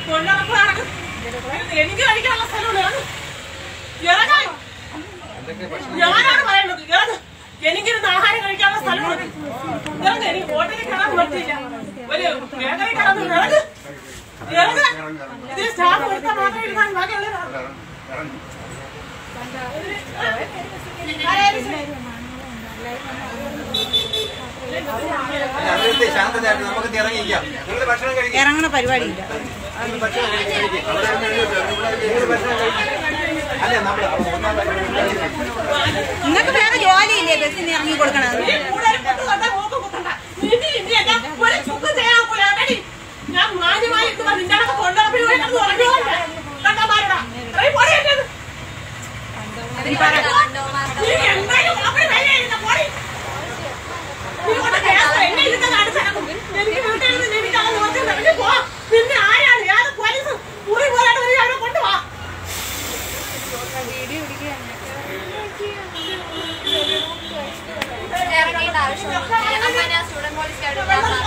കൊല്ലറപ്പ് നടക്കും എനിക്ക് കഴിക്കാനുള്ള സ്ഥലമുണ്ട് ഇറങ്ങ്. ഇറങ്ങാൻ ഞാനാണ് പറയുന്നത് ഇറങ്ങ് എനിക്കിരുന്ന് ആഹാരം കഴിക്കാനുള്ള സ്ഥലമുണ്ട് ഇറങ്ങ് എനിക്ക് ഹോട്ടലിൽ കയറാൻ പറ്റില്ല ഒരു ബേക്കറി കടന്നു ഇറങ്ങ് ഇറങ്ങ് ഇതിൽ സ്റ്റാഫ് കൊടുത്താൽ മാത്രം ഇരുന്നാൽ ബാക്കിയുള്ളവരാണ് അവരുടെ ശാന്തതയായിട്ട് നമുക്ക് ഇറങ്ങിയിരിക്കാം നിങ്ങൾ ഭക്ഷണം കഴിക്കാം ഇറങ്ങണ പരിപാടിയില്ല നിങ്ങൾ ഭക്ഷണം കഴിക്കാം നിങ്ങൾ ഭക്ഷണം കഴിക്കാം അല്ല നമ്മൾ ഒന്നാം നിങ്ങൾക്ക് വേറെ ജോലിയില്ലേ ബസ്സിന് ഇറങ്ങി കൊടുക്കണത് നീ കൂടുതൽ കുത്തു കണ്ടാ മൂക്ക് കുത്തണ്ട. നിന്റെ ഇന്ത്യയല്ല, ഒരു ചുക്കും ചെയ്യാൻ ഒക്കൂല. കേട്ടി? ഞാൻ മാന്യമായി ഇരിക്കുമ്പോ നിന്റെ കണക്ക് കൊണ്ടുനടപ്പിന് പോയി കിടന്ന് ഉറങ്ങിയതല്ല. കണ്ടമാരെടാ. ഇത്രയും പൊടി എന്റേത്. നീ എന്തായാലും അവിടെ വരെ ഇരുന്ന പൊടി. നീ കൊണ്ട് കേസ് എന്നെ ഇരുന്ന് കാണിച്ചേക്കും. എനിക്ക് വീട്ടിൽ ഇരുന്ന് ജീവിക്കാനുള്ള നോക്കി ഇറങ്ങി പോ. നിന്നെ ആരാണ്? ഏത് പോലീസ്? മുറി പോരാണ്ട് നീ അവിടെ കൊണ്ടുവാ. ഇറങ്ങേണ്ട ആവശ്യമൊന്നും അമ്മ ഞാൻ സ്റ്റുഡന്റ് പോലീസ്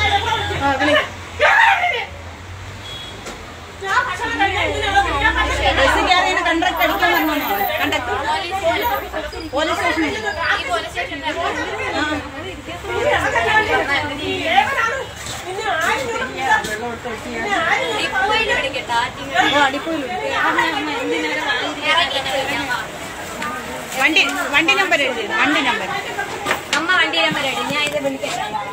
ഞാൻ ഭക്ഷണം കഴിക്കാൻ ഇതിനുള്ള ഞാൻ ഭക്ഷണം ബസ് കയറിയ കണ്ടക്ടർ അടിക്കാൻ വന്നോ കണ്ടക്ടർ പോലീസ് സ്റ്റേഷനിൽ ഈ പോലീസ് സ്റ്റേഷനിൽ ഡിപ്പോയിൽ വിളിക്കട്ടാ അടിപ്പോലും ഇറങ്ങിയിട്ട് വിളിക്കാം വണ്ടി വണ്ടി നമ്പർ എഴുതി വണ്ടി നമ്പർ അമ്മ വണ്ടി നമ്പർ ഇടും ഞാൻ ഇത് വിളിക്കട്ടെ